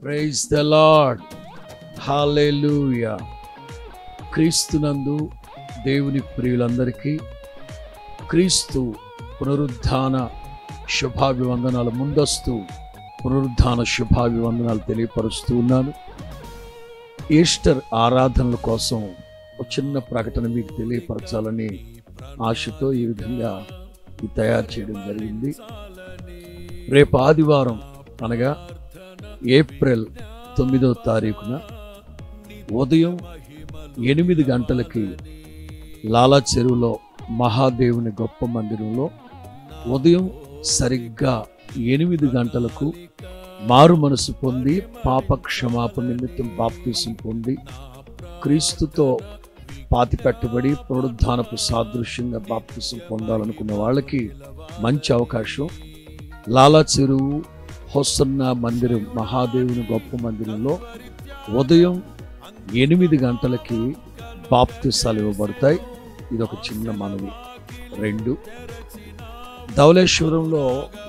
praise the lord hallelujah క్రీస్తునందు దేవుని ప్రియులందరికీ క్రీస్తు పునరుద్ధాన శుభాభివందనాలు ముందస్తు పునరుద్ధాన శుభాభివందనాలు తెలియపరుస్తూ ఉన్నాను ఈస్టర్ ఆరాధనల కోసం ఒక చిన్న ప్రకటన మీకు తెలియపరచాలని ఆశతో ఈ విధంగా ఇది తయారు చేయడం జరిగింది రేపు ఆదివారం అనగా ఏప్రిల్ తొమ్మిదో తారీఖున ఉదయం ఎనిమిది గంటలకి లాలా చెరువులో మహాదేవుని గొప్ప మందిరంలో ఉదయం సరిగ్గా ఎనిమిది గంటలకు మారు మనసు పొంది పాప క్షమాపణ నిమిత్తం బాప్తీసం పొంది క్రీస్తుతో పాతి పెట్టబడి పునరుద్ధానపు సాదృశ్యంగా బాప్తీసం పొందాలనుకున్న వాళ్ళకి మంచి అవకాశం లాలా చెరువు హొసన్న మందిరం మహాదేవుని గొప్ప మందిరంలో ఉదయం ఎనిమిది గంటలకి బాప్తిసాలు ఇవ్వబడతాయి ఇది ఒక చిన్న మనవి రెండు ధవళేశ్వరంలో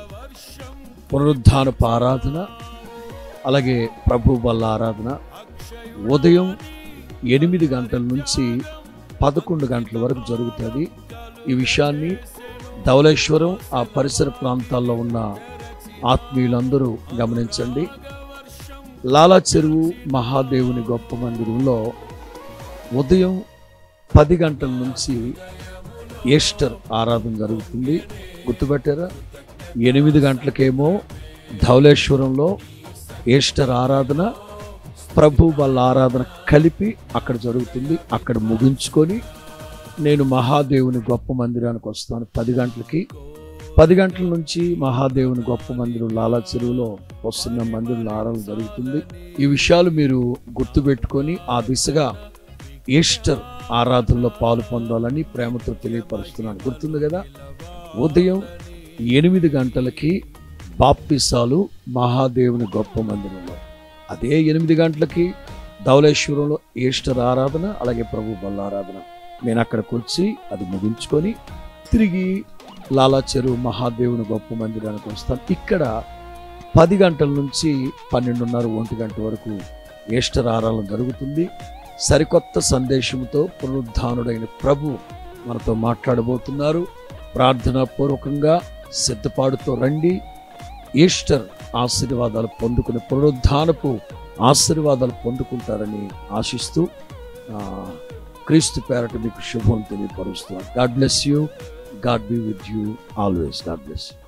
పునరుద్ధానపు ఆరాధన అలాగే ప్రభు వల్ల ఆరాధన ఉదయం ఎనిమిది గంటల నుంచి పదకొండు గంటల వరకు జరుగుతుంది ఈ విషయాన్ని ధవళేశ్వరం ఆ పరిసర ప్రాంతాల్లో ఉన్న ఆత్మీయులందరూ గమనించండి లాలా చెరువు మహాదేవుని గొప్ప మందిరంలో ఉదయం పది గంటల నుంచి ఈస్టర్ ఆరాధన జరుగుతుంది గుర్తుపెట్టారా ఎనిమిది గంటలకేమో ధవళేశ్వరంలో ఈస్టర్ ఆరాధన ప్రభు వాళ్ళ ఆరాధన కలిపి అక్కడ జరుగుతుంది అక్కడ ముగించుకొని నేను మహాదేవుని గొప్ప మందిరానికి వస్తాను పది గంటలకి పది గంటల నుంచి మహాదేవుని గొప్ప మందిరం లాలా చెరువులో వస్తున్న మందిరం ఆరాధన జరుగుతుంది ఈ విషయాలు మీరు గుర్తుపెట్టుకొని ఆ దిశగా ఈస్టర్ ఆరాధనలో పాలు పొందాలని ప్రేమతో తెలియపరుస్తున్నాను గుర్తుంది కదా ఉదయం ఎనిమిది గంటలకి బాప్తిసాలు మహాదేవుని గొప్ప మందిరంలో అదే ఎనిమిది గంటలకి ధవళేశ్వరంలో ఈస్టర్ ఆరాధన అలాగే ప్రభు బల్ల ఆరాధన నేను అక్కడికి వచ్చి అది ముగించుకొని తిరిగి లాలా చెరువు మహాదేవుని గొప్ప మందిరానికి వస్తాను ఇక్కడ పది గంటల నుంచి పన్నెండున్నర ఒంటి గంట వరకు ఈస్టర్ ఆరాధన జరుగుతుంది సరికొత్త సందేశంతో పునరుద్ధానుడైన ప్రభు మనతో మాట్లాడబోతున్నారు ప్రార్థనాపూర్వకంగా సిద్ధపాడుతో రండి ఈస్టర్ ఆశీర్వాదాలు పొందుకుని పునరుద్ధానపు ఆశీర్వాదాలు పొందుకుంటారని ఆశిస్తూ ఆ, క్రీస్తు పేరట మీకు శుభం తెలియపరుస్తున్నాను God bless you God be with you always God bless you